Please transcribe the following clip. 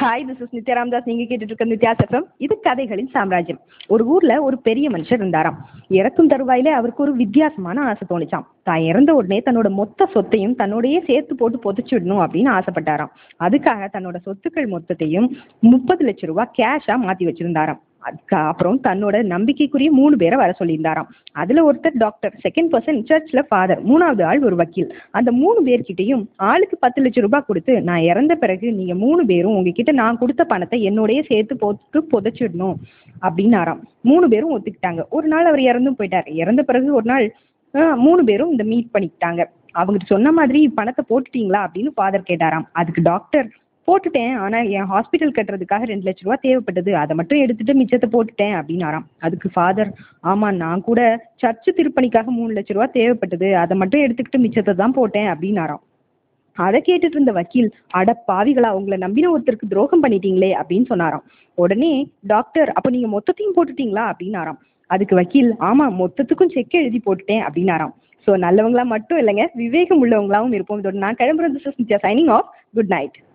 hi this is Nithya Ramadas நீங்க கேட்டுட்டு இருக்க நித்யா எஃப்எம் இது கதைகளின் சாம்ராஜ்யம் ஒரு ஊர்ல ஒரு பெரிய மனுஷர் இருந்தாராம் இறக்கும் தருவாயில அவருக்கு ஒரு வித்தியாசமான ஆசை தோணுச்சாம் தான் இறந்த உடனே தன்னோட மொத்த சொத்தையும் தன்னோடயே சேர்த்து போட்டு புதைச்சிடணும் அப்படின்னு ஆசைப்பட்டாராம் அதுக்காக தன்னோட சொத்துக்கள் மொத்தத்தையும் முப்பது லட்சம் ரூபாய் கேஷா மாத்தி வச்சிருந்தாராம் அதுக்கு அப்புறம் தன்னோட நம்பிக்கைக்குரிய மூணு பேரை வர சொல்லியிருந்தாராம் அதுல ஒருத்தர் டாக்டர் செகண்ட் பர்சன் சர்ச்ல ஃபாதர் மூணாவது ஆள் ஒரு வக்கீல் அந்த மூணு பேர்கிட்டயும் ஆளுக்கு பத்து லட்சம் ரூபாய் கொடுத்து நான் இறந்த பிறகு நீங்க மூணு பேரும் உங்ககிட்ட நான் கொடுத்த பணத்தை என்னோடய சேர்த்து போட்டு புதைச்சிடணும் அப்படின்னாராம் மூணு பேரும் ஒத்துக்கிட்டாங்க ஒரு நாள் அவர் இறந்தும் போயிட்டார் இறந்த பிறகு ஒரு நாள் ஆஹ், மூணு பேரும் இந்த மீட் பண்ணிக்கிட்டாங்க அவங்க சொன்ன மாதிரி பணத்தை போட்டுட்டீங்களா அப்படின்னு ஃபாதர் கேட்டாராம் அதுக்கு டாக்டர் போட்டுட்டேன் ஆனா என் ஹாஸ்பிட்டல் கட்டுறதுக்காக ரெண்டு லட்ச ரூபா தேவைப்பட்டது அதை மட்டும் எடுத்துட்டு மிச்சத்தை போட்டுட்டேன் அப்படின்னாராம் அதுக்கு ஃபாதர் ஆமா நான் கூட சர்ச்சு திருப்பணிக்காக மூணு லட்ச ரூபா தேவைப்பட்டது அதை மட்டும் எடுத்துக்கிட்டு மிச்சத்தை தான் போட்டேன் அப்படின்னாராம் அதை கேட்டுட்டு இருந்த வக்கீல் அட பாவிகளா உங்களை நம்பின ஒருத்தருக்கு துரோகம் பண்ணிட்டீங்களே அப்படின்னு சொன்னாராம் உடனே டாக்டர் அப்ப நீங்க மொத்தத்தையும் போட்டுட்டீங்களா அப்படின்னாராம் அதுக்கு வக்கீல் ஆமா மொத்தத்துக்கும் செக் எழுதி போட்டுட்டேன் அப்படின்னாராம் ஸோ நல்லவங்களா மட்டும் இல்லைங்க விவேகம் உள்ளவங்களாவும் இருப்போம் இதோட நான் கிளம்புறது சைனிங் ஆஃப் குட் நைட்